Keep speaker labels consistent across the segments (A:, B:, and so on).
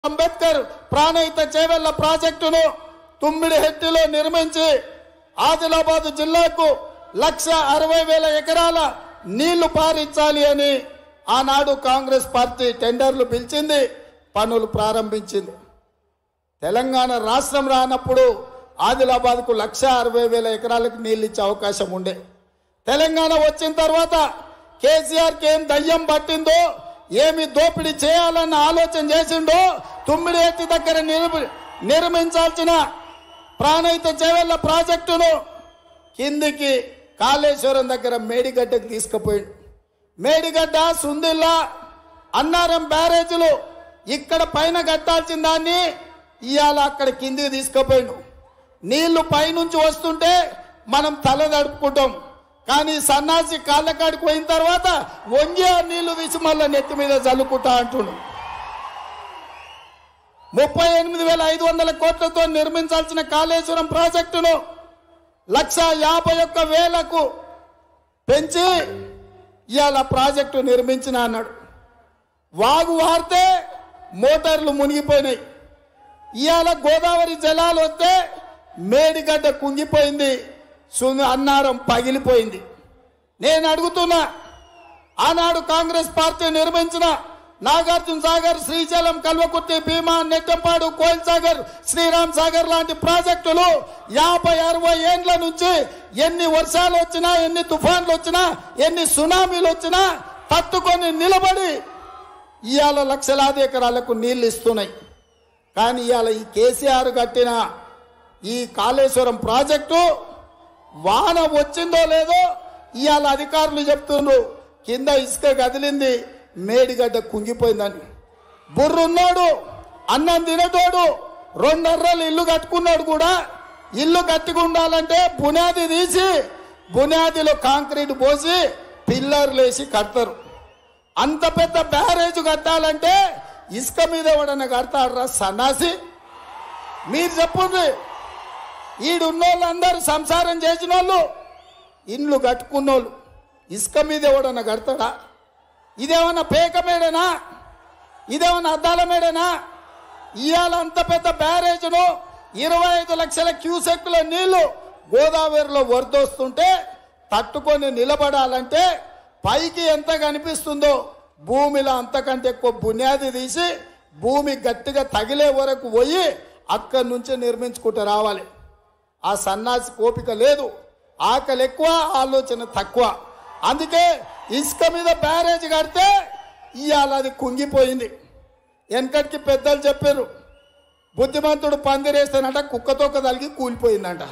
A: అంబేద్కర్ ప్రాణహిత చేవెళ్ల ప్రాజెక్టును తుమ్మిడి హెట్టిలో నిర్మించి ఆదిలాబాద్ జిల్లాకు లక్ష అరవై వేల ఎకరాల నీళ్లు పారించాలి అని ఆనాడు కాంగ్రెస్ పార్టీ టెండర్లు పిలిచింది పనులు ప్రారంభించింది తెలంగాణ రాష్ట్రం రానప్పుడు ఆదిలాబాద్కు లక్ష అరవై వేల ఎకరాలకు నీళ్ళు ఇచ్చే అవకాశం ఉండే తెలంగాణ వచ్చిన తర్వాత కేసీఆర్కి ఏం దయ్యం పట్టిందో ఏమి దోపిడీ చేయాలన్న ఆలోచన చేసిండో తుమ్మిడి ఎత్తి దగ్గర నిర్మి నిర్మించాల్సిన ప్రాణహిత చేవెళ్ల ప్రాజెక్టును కిందికి కాళేశ్వరం దగ్గర మేడిగడ్డకు తీసుకుపోయిండు మేడిగడ్డ సుందిల్లా అన్నారం బ్యారేజీలు ఇక్కడ పైన కట్టాల్సిన దాన్ని ఇవాళ అక్కడ కిందికి తీసుకుపోయిండు నీళ్లు పైనుంచి వస్తుంటే మనం తల తడుపుకుంటాం కానీ సన్నాసి కాళ్ళకాడికి పోయిన తర్వాత వంగి ఆ నీళ్లు తీసి మళ్ళీ నెత్తి మీద చల్లుకుంటా అంటుండు ముప్పై ఎనిమిది వేల ఐదు వందల కోట్లతో నిర్మించాల్సిన కాళేశ్వరం ప్రాజెక్టును లక్ష యాభై ఒక్క వేలకు పెంచి ఇవాళ ప్రాజెక్టు నిర్మించిన అన్నాడు వాగు వారితే మోటార్లు మునిగిపోయినాయి ఇవాళ గోదావరి జలాలు వస్తే మేడిగడ్డ కుంగిపోయింది సు- అన్నారం పగిలిపోయింది నేను అడుగుతున్నా ఆనాడు కాంగ్రెస్ పార్టీ నిర్మించిన నాగార్జున సాగర్ శ్రీశైలం కల్వకుర్తి భీమా నెట్టంపాడు కోయిల్ సాగర్ శ్రీరామ్ సాగర్ లాంటి ప్రాజెక్టులు యాభై అరవై ఏండ్ల నుంచి ఎన్ని వర్షాలు వచ్చినా ఎన్ని తుఫాన్లు వచ్చినా ఎన్ని సునామీలు వచ్చినా తట్టుకొని నిలబడి ఇవాళ లక్షలాది ఎకరాలకు నీళ్లు ఇస్తున్నాయి కానీ ఇవాళ ఈ కేసీఆర్ కట్టిన ఈ కాళేశ్వరం ప్రాజెక్టు వాన వచ్చిందో లేదో ఇవాళ అధికారులు చెప్తుండ్రు కింద ఇసుక కదిలింది మేడిగడ్డ కుంగిపోయిందని బుర్రున్నాడు అన్నం తినేటోడు రెండర్రలు ఇల్లు కట్టుకున్నాడు కూడా ఇల్లు కట్టుకుండాలంటే బునాది తీసి బునాదిలో కాంక్రీట్ పోసి పిల్లర్లు వేసి కడతారు అంత పెద్ద బ్యారేజ్ కట్టాలంటే ఇసుక మీద ఎవడన్నా కడతాడరా సన్నాసి మీరు చెప్పండి ఈడున్నోళ్ళు అందరు సంసారం చేసిన వాళ్ళు ఇండ్లు కట్టుకున్నోళ్ళు ఇసుక మీద ఎవడన్నా కడతాడా ఇదేమన్నా పేక మేడనా ఇదేమన్నా అద్దాల మేడనా ఇవాళ అంత పెద్ద బ్యారేజ్ను ఇరవై ఐదు లక్షల క్యూసెక్కుల నీళ్లు గోదావరిలో వరదొస్తుంటే తట్టుకొని నిలబడాలంటే పైకి ఎంత కనిపిస్తుందో భూమిలో అంతకంటే ఎక్కువ బునియాది తీసి భూమి గట్టిగా తగిలే వరకు పోయి అక్కడి నుంచే నిర్మించుకుంటూ రావాలి ఆ సన్నాసి కోపిక లేదు ఆకలి ఎక్కువ ఆలోచన తక్కువ అందుకే ఇసుక మీద బ్యారేజ్ కడితే ఇవాళ అది కుంగిపోయింది వెనకటికి పెద్దలు చెప్పారు బుద్ధిమంతుడు పందిరేస్తానంట కుక్కతోక తలిగి కూలిపోయిందంట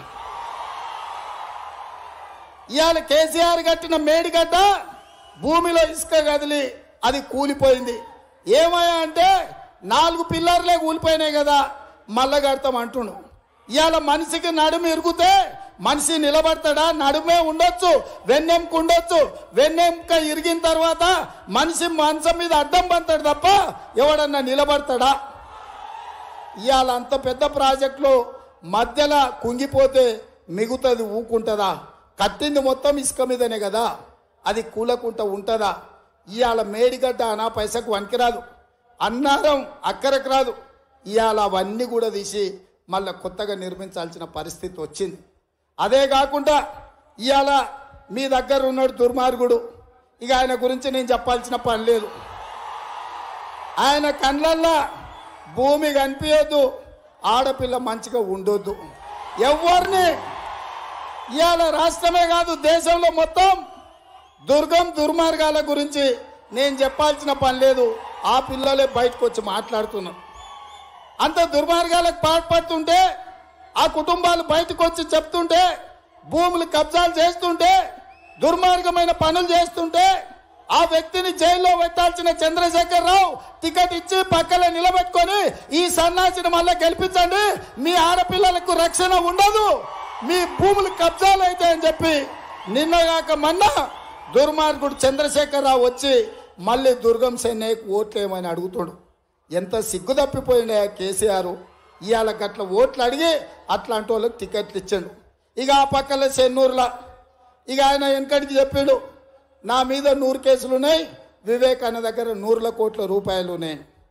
A: ఇవాళ కేసీఆర్ కట్టిన మేడిగడ్డ భూమిలో ఇసుక కదిలి అది కూలిపోయింది ఏమయ్యా అంటే నాలుగు పిల్లర్లే కూలిపోయినాయి కదా మళ్ళా కడతాం అంటుండు ఇవాళ మనిషికి నడుము ఇరుగుతే మనిషి నిలబడతాడా నడుమే ఉండొచ్చు వెన్నెంక ఉండొచ్చు వెన్నెంక ఇరిగిన తర్వాత మనిషి మంచం మీద అడ్డం పంతాడు తప్ప ఎవడన్నా నిలబడతాడా ఇవాళ అంత పెద్ద ప్రాజెక్టులో మధ్యలో కుంగిపోతే మిగుతుంది ఊకుంటుందా కట్టింది మొత్తం ఇసుక మీదనే కదా అది కూలకుంట ఉంటుందా ఇవాళ మేడిగడ్డ అనా పైసకు వనికిరాదు అన్నారం అక్కరకు రాదు ఇవాళ అవన్నీ కూడా తీసి మళ్ళీ కొత్తగా నిర్మించాల్సిన పరిస్థితి వచ్చింది అదే కాకుండా ఇవాళ మీ దగ్గర ఉన్నాడు దుర్మార్గుడు ఇక ఆయన గురించి నేను చెప్పాల్సిన పని లేదు ఆయన కళ్ళల్లో భూమి కనిపించద్దు ఆడపిల్ల మంచిగా ఉండొద్దు ఎవరిని ఇవాళ రాష్ట్రమే కాదు దేశంలో మొత్తం దుర్గం దుర్మార్గాల గురించి నేను చెప్పాల్సిన పని లేదు ఆ పిల్లలే బయటకు వచ్చి మాట్లాడుతున్నారు అంత దుర్మార్గాలకు పాల్పడుతుంటే ఆ కుటుంబాలు బయటకు వచ్చి చెప్తుంటే భూములు కబ్జాలు చేస్తుంటే దుర్మార్గమైన పనులు చేస్తుంటే ఆ వ్యక్తిని జైల్లో పెట్టాల్సిన చంద్రశేఖర్ రావు టికెట్ ఇచ్చి పక్కన నిలబెట్టుకొని ఈ సన్నాసిని మళ్ళీ గెలిపించండి మీ ఆడపిల్లలకు రక్షణ ఉండదు మీ భూములు కబ్జాలు అయితే అని చెప్పి నిన్నగాక మొన్న దుర్మార్గుడు చంద్రశేఖర్ రావు వచ్చి మళ్ళీ దుర్గం సెన్నయ్యకు ఓట్లేమని అడుగుతాడు ఎంత సిగ్గు తప్పిపోయిండే కేసీఆర్ ఇవాళ గట్ల ఓట్లు అడిగి అట్లాంటి వాళ్ళకి టికెట్లు ఇచ్చాడు ఇక ఆ పక్కల చెన్నూరులా ఇక ఆయన వెనకడికి చెప్పాడు నా మీద నూరు కేసులు ఉన్నాయి వివేక్ అన్న దగ్గర నూరుల కోట్ల రూపాయలు ఉన్నాయి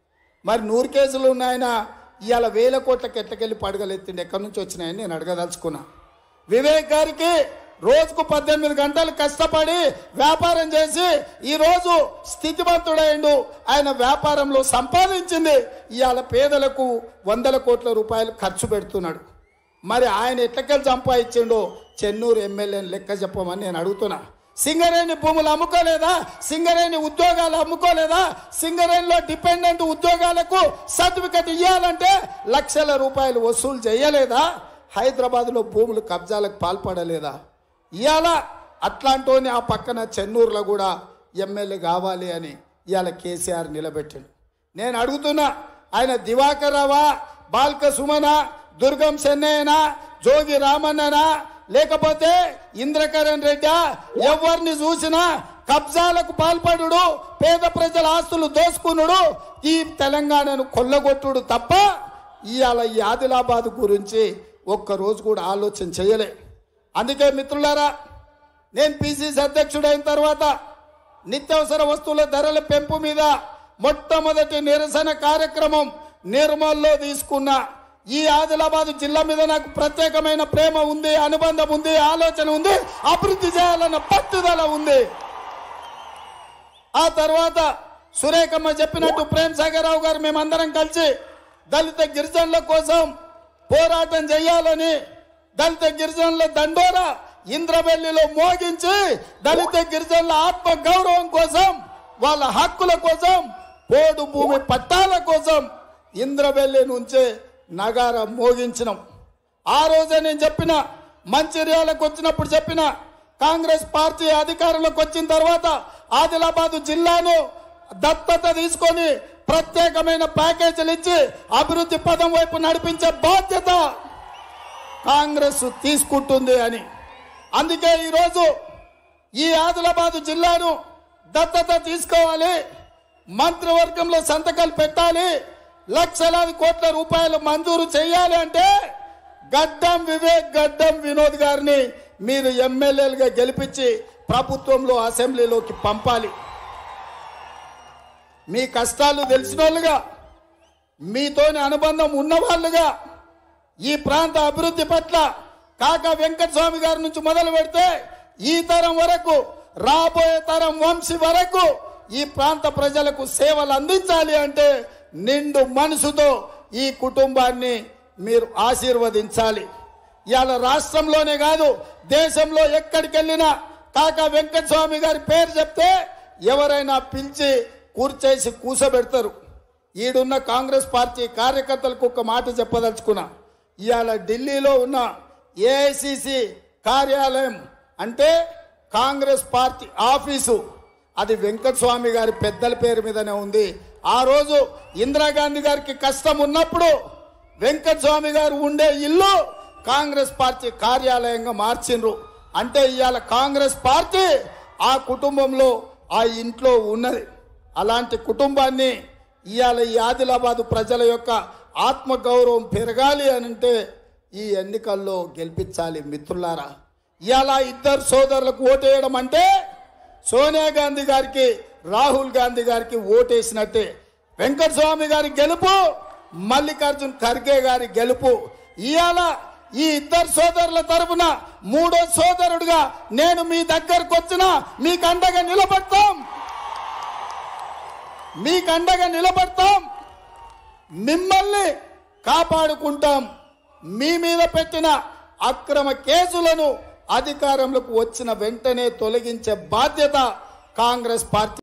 A: మరి నూరు కేసులు ఉన్నాయన ఇవాళ వేల కోట్లకి ఎట్లకెళ్ళి పడగలెత్తిండి ఎక్కడి నుంచి వచ్చినాయని నేను అడగదలుచుకున్నా వివేక్ గారికి రోజుకు పద్దెనిమిది గంటలు కష్టపడి వ్యాపారం చేసి ఈ రోజు స్థితిమంతుడైండు ఆయన వ్యాపారంలో సంపాదించింది ఇవాళ పేదలకు వందల కోట్ల రూపాయలు ఖర్చు పెడుతున్నాడు మరి ఆయన ఎట్లకెళ్ళి సంపాదించిండో చెన్నూరు ఎమ్మెల్యేని లెక్క చెప్పమని నేను అడుగుతున్నా సింగరేణి భూములు అమ్ముకోలేదా సింగరేణి ఉద్యోగాలు అమ్ముకోలేదా సింగరేణిలో డిపెండెంట్ ఉద్యోగాలకు సర్టిఫికెట్ ఇవ్వాలంటే లక్షల రూపాయలు వసూలు చేయలేదా హైదరాబాద్లో భూములు కబ్జాలకు పాల్పడలేదా ఇవాళ అట్లాంటోని ఆ పక్కన చెన్నూరులో కూడా ఎమ్మెల్యే కావాలి అని ఇవాళ కేసీఆర్ నిలబెట్టిండు నేను అడుగుతున్నా ఆయన దివాకర్ రావా బాల్క సుమన దుర్గం చెన్నయ్యనా జోగి రామన్ననా లేకపోతే ఇంద్రకరణ్ రెడ్డి ఎవరిని చూసినా కబ్జాలకు పాల్పడుడు పేద ప్రజల ఆస్తులు దోసుకునుడు ఈ తెలంగాణను కొల్లగొట్టుడు తప్ప ఇవాళ ఈ ఆదిలాబాద్ గురించి ఒక్క రోజు కూడా ఆలోచన చేయలే అందుకే మిత్రులారా నేను పిసిసి అధ్యక్షుడైన తర్వాత నిత్యావసర వస్తువుల ధరల పెంపు మీద మొట్టమొదటి నిరసన కార్యక్రమం నిర్మల్లో తీసుకున్న ఈ ఆదిలాబాద్ జిల్లా మీద నాకు ప్రత్యేకమైన ప్రేమ ఉంది అనుబంధం ఉంది ఆలోచన ఉంది అభివృద్ధి చేయాలన్న పట్టుదల ఉంది ఆ తర్వాత సురేఖమ్మ చెప్పినట్టు ప్రేమ్ సాగర్ రావు గారు మేమందరం కలిసి దళిత గిరిజనుల కోసం పోరాటం చేయాలని దళిత గిరిజనుల దండోరా ఇంద్రవెల్లిలో మోగించి దళిత గిరిజనుల ఆత్మ గౌరవం కోసం వాళ్ళ హక్కుల కోసం పోడు భూమి పట్టాల కోసం ఇంద్రవెల్లి నుంచే నగారం మోగించినాం ఆ రోజే నేను చెప్పిన మంచిర్యాలకు వచ్చినప్పుడు చెప్పిన కాంగ్రెస్ పార్టీ అధికారంలోకి వచ్చిన తర్వాత ఆదిలాబాద్ జిల్లాను దత్తత తీసుకొని ప్రత్యేకమైన ప్యాకేజీలు ఇచ్చి అభివృద్ధి పదం వైపు నడిపించే బాధ్యత కాంగ్రెస్ తీసుకుంటుంది అని అందుకే ఈరోజు ఈ ఆదిలాబాద్ జిల్లాను దత్తత తీసుకోవాలి మంత్రివర్గంలో సంతకాలు పెట్టాలి లక్షలాది కోట్ల రూపాయలు మంజూరు చేయాలి అంటే గడ్డం వివేక్ గడ్డం వినోద్ గారిని మీరు ఎమ్మెల్యేలుగా గెలిపించి ప్రభుత్వంలో అసెంబ్లీలోకి పంపాలి మీ కష్టాలు తెలిసిన వాళ్ళుగా మీతోని అనుబంధం ఉన్నవాళ్ళుగా ఈ ప్రాంత అభివృద్ధి పట్ల కాక వెంకటస్వామి గారి నుంచి మొదలు పెడితే ఈ తరం వరకు రాబోయే తరం వంశీ వరకు ఈ ప్రాంత ప్రజలకు సేవలు అందించాలి అంటే నిండు మనసుతో ఈ కుటుంబాన్ని మీరు ఆశీర్వదించాలి ఇవాళ రాష్ట్రంలోనే కాదు దేశంలో ఎక్కడికి వెళ్ళినా కాక వెంకటస్వామి గారి పేరు చెప్తే ఎవరైనా పిలిచి కూర్చేసి కూసబెడతారు ఈడున్న కాంగ్రెస్ పార్టీ కార్యకర్తలకు ఒక మాట చెప్పదలుచుకున్నా ఇవాళ ఢిల్లీలో ఉన్న ఏఐసిసి కార్యాలయం అంటే కాంగ్రెస్ పార్టీ ఆఫీసు అది వెంకటస్వామి గారి పెద్దల పేరు మీదనే ఉంది ఆ రోజు ఇందిరాగాంధీ గారికి కష్టం ఉన్నప్పుడు వెంకటస్వామి గారు ఉండే ఇల్లు కాంగ్రెస్ పార్టీ కార్యాలయంగా మార్చిండ్రు అంటే ఇవాళ కాంగ్రెస్ పార్టీ ఆ కుటుంబంలో ఆ ఇంట్లో ఉన్నది అలాంటి కుటుంబాన్ని ఇవాళ ఈ ఆదిలాబాదు ప్రజల యొక్క ఆత్మగౌరవం పెరగాలి అని అంటే ఈ ఎన్నికల్లో గెలిపించాలి మిత్రులారా ఇవాళ ఇద్దరు సోదరులకు ఓటేయడం అంటే సోనియా గాంధీ గారికి రాహుల్ గాంధీ గారికి ఓటేసినట్టే వెంకటస్వామి గారి గెలుపు మల్లికార్జున్ ఖర్గే గారి గెలుపు ఇవాళ ఈ ఇద్దరు సోదరుల తరపున మూడో సోదరుడుగా నేను మీ దగ్గరకు వచ్చిన మీకు అండగా నిలబడతాం మీకు అండగా నిలబడతాం మిమ్మల్ని కాపాడుకుంటాం మీ మీద పెట్టిన అక్రమ కేసులను అధికారంలోకి వచ్చిన వెంటనే తొలగించే బాధ్యత కాంగ్రెస్ పార్టీ